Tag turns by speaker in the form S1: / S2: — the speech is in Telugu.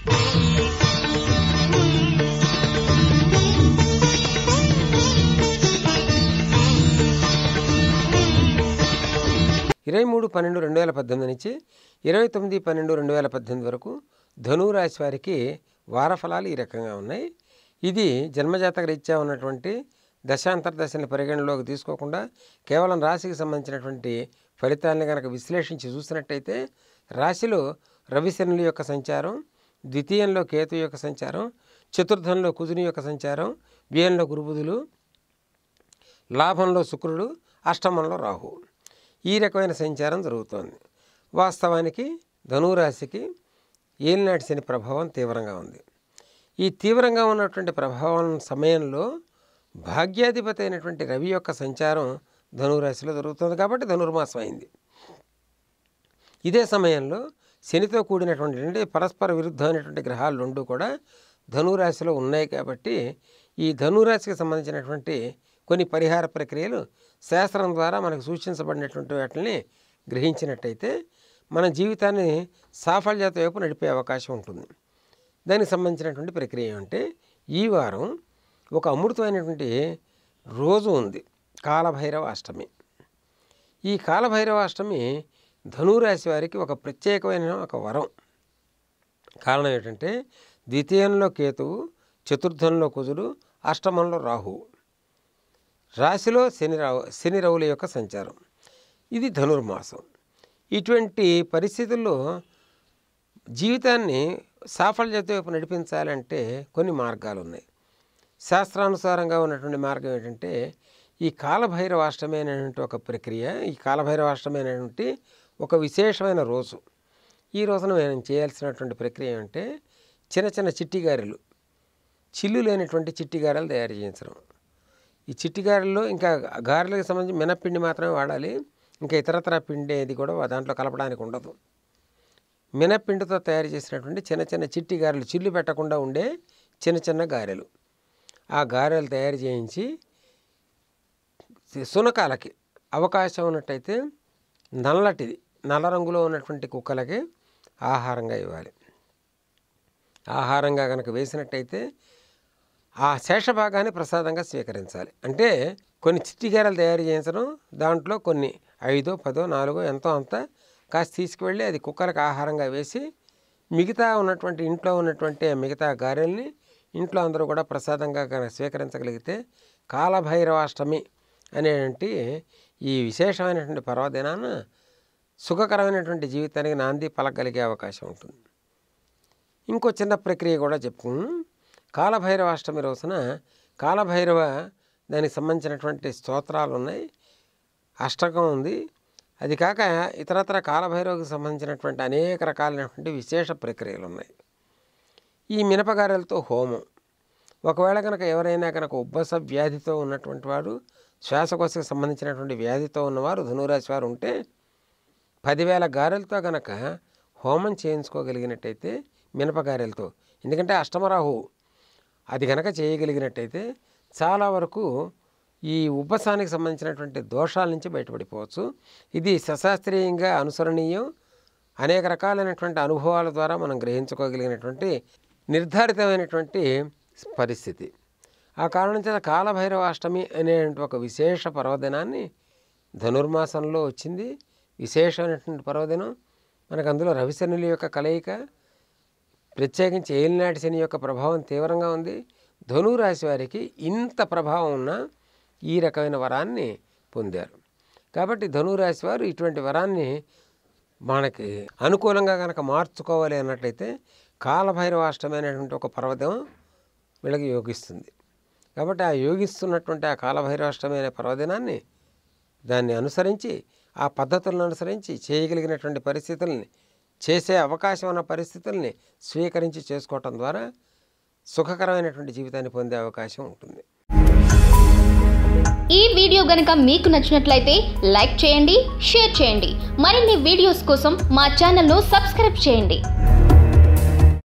S1: ఇరవై మూడు పన్నెండు రెండు వేల పద్దెనిమిది నుంచి ఇరవై తొమ్మిది పన్నెండు రెండు వేల పద్దెనిమిది వరకు ధనువు రాశి వారికి వారఫలాలు ఈ రకంగా ఉన్నాయి ఇది జన్మజాతక రీత్యా ఉన్నటువంటి దశాంతర దశని పరిగణలోకి తీసుకోకుండా కేవలం రాశికి సంబంధించినటువంటి ఫలితాలను కనుక విశ్లేషించి చూసినట్టయితే రాశిలో రవిశనుల యొక్క సంచారం ద్వితీయంలో కేతు యొక్క సంచారం చతుర్థంలో కుజుని యొక్క సంచారం వ్యయంలో గురుబుధులు లాభంలో శుక్రుడు అష్టమంలో రాహు ఈ రకమైన సంచారం జరుగుతోంది వాస్తవానికి ధనురాశికి ఏలినాటి శని ప్రభావం తీవ్రంగా ఉంది ఈ తీవ్రంగా ఉన్నటువంటి ప్రభావం సమయంలో భాగ్యాధిపతి అయినటువంటి రవి యొక్క సంచారం ధనురాశిలో జరుగుతుంది కాబట్టి ధనుర్మాసం అయింది ఇదే సమయంలో శనితో కూడినటువంటి అంటే పరస్పర విరుద్ధమైనటువంటి గ్రహాలు రెండు కూడా ధనురాశిలో ఉన్నాయి కాబట్టి ఈ ధనురాశికి సంబంధించినటువంటి కొన్ని పరిహార ప్రక్రియలు శాస్త్రం ద్వారా మనకు సూచించబడినటువంటి వాటిని గ్రహించినట్టయితే మన జీవితాన్ని సాఫల్యత వైపు నడిపే అవకాశం ఉంటుంది దానికి సంబంధించినటువంటి ప్రక్రియ ఏమంటే ఈ వారం ఒక అమృతమైనటువంటి రోజు ఉంది కాలభైరవ అష్టమి ఈ కాలభైరవ అష్టమి ధనురాశి వారికి ఒక ప్రత్యేకమైన ఒక వరం కారణం ఏంటంటే ద్వితీయంలో కేతువు చతుర్థంలో కుజుడు అష్టమంలో రాహువు రాశిలో శని రావు శని రవుల యొక్క సంచారం ఇది ధనుర్మాసం ఇటువంటి పరిస్థితుల్లో జీవితాన్ని సాఫల్యత వైపు నడిపించాలంటే కొన్ని మార్గాలు ఉన్నాయి శాస్త్రానుసారంగా ఉన్నటువంటి మార్గం ఏంటంటే ఈ కాలభైరవాష్టమి అనేటువంటి ఒక ప్రక్రియ ఈ కాలభైరవాష్టమి అనేటువంటి ఒక విశేషమైన రోజు ఈ రోజున మనం చేయాల్సినటువంటి ప్రక్రియ ఏంటంటే చిన్న చిన్న చిట్టిగారెలు చిల్లు లేనటువంటి చిట్టిగారెలు తయారు చేయించడం ఈ చిట్టిగారెల్లో ఇంకా గారెలకు సంబంధించి మినప్పిండి మాత్రమే వాడాలి ఇంకా ఇతరతర పిండి ఏది కూడా దాంట్లో కలపడానికి ఉండదు మినప్పిండితో తయారు చేసినటువంటి చిన్న చిన్న చిట్టి గారెలు చిల్లు పెట్టకుండా ఉండే చిన్న చిన్న గారెలు ఆ గారెలు తయారు చేయించి సునకాలకి అవకాశం ఉన్నట్టయితే నల్లటిది నల్ల రంగులో ఉన్నటువంటి కుక్కలకి ఆహారంగా ఇవ్వాలి ఆహారంగా కనుక వేసినట్టయితే ఆ శేషభాగాన్ని ప్రసాదంగా స్వీకరించాలి అంటే కొన్ని చిట్టిగారలు తయారు చేయించడం దాంట్లో కొన్ని ఐదో పదో నాలుగో ఎంతో అంత కాస్త తీసుకువెళ్ళి అది కుక్కలకు ఆహారంగా వేసి మిగతా ఉన్నటువంటి ఇంట్లో ఉన్నటువంటి మిగతా గారెల్ని ఇంట్లో అందరూ కూడా ప్రసాదంగా కనుక స్వీకరించగలిగితే కాలభైరవాష్టమి అనేటువంటి ఈ విశేషమైనటువంటి పర్వదినాన సుఖకరమైనటువంటి జీవితానికి నాంది పలకగలిగే అవకాశం ఉంటుంది ఇంకో చిన్న ప్రక్రియ కూడా చెప్పు కాలభైరవాష్టమి రోజున కాలభైరవ దానికి సంబంధించినటువంటి స్తోత్రాలు ఉన్నాయి అష్టకం ఉంది అది కాక ఇతరత్ర కాలభైరవకు సంబంధించినటువంటి అనేక రకాలైనటువంటి విశేష ప్రక్రియలు ఉన్నాయి ఈ మినపగారెలతో హోమం ఒకవేళ కనుక ఎవరైనా కనుక ఉబ్బస వ్యాధితో ఉన్నటువంటి వారు శ్వాసకోశకు సంబంధించినటువంటి వ్యాధితో ఉన్నవారు ధనురాశి వారు ఉంటే పదివేల గారెలతో కనుక హోమం చేయించుకోగలిగినట్టయితే మినపగారెలతో ఎందుకంటే అష్టమరాహు అది కనుక చేయగలిగినట్టయితే చాలా వరకు ఈ ఉపసానికి సంబంధించినటువంటి దోషాల నుంచి బయటపడిపోవచ్చు ఇది సశాస్త్రీయంగా అనుసరణీయం అనేక రకాలైనటువంటి అనుభవాల ద్వారా మనం గ్రహించుకోగలిగినటువంటి నిర్ధారితమైనటువంటి పరిస్థితి ఆ కారణం చేత కాలభైరవ అష్టమి అనేటువంటి ఒక విశేష పర్వదినాన్ని ధనుర్మాసంలో వచ్చింది విశేషమైనటువంటి పర్వదినం మనకు అందులో రవిశనుల యొక్క కలయిక ప్రత్యేకించి ఏలినాటి శని యొక్క ప్రభావం తీవ్రంగా ఉంది ధనురాశి వారికి ఇంత ప్రభావం ఉన్న ఈ రకమైన వరాన్ని పొందారు కాబట్టి ధనురాశి వారు ఇటువంటి వరాన్ని మనకి అనుకూలంగా కనుక మార్చుకోవాలి అన్నట్లయితే కాలభైరవాష్టమైనటువంటి ఒక పర్వతం వీళ్ళకి యోగిస్తుంది కాబట్టి ఆ యోగిస్తున్నటువంటి ఆ కాలభైరవాష్టమైన పర్వదినాన్ని దాన్ని అనుసరించి ఆ పద్ధతులను అనుసరించి చేయగలిగినటువంటి పరిస్థితుల్ని చేసే అవకాశం ఉన్న పరిస్థితుల్ని స్వీకరించి చేసుకోవటం ద్వారా సుఖకరమైనటువంటి జీవితాన్ని పొందే అవకాశం ఉంటుంది
S2: ఈ వీడియో గనుక మీకు నచ్చినట్లయితే లైక్ చేయండి షేర్ చేయండి మరిన్ని వీడియోస్ కోసం మా ఛానల్ను సబ్స్క్రైబ్ చేయండి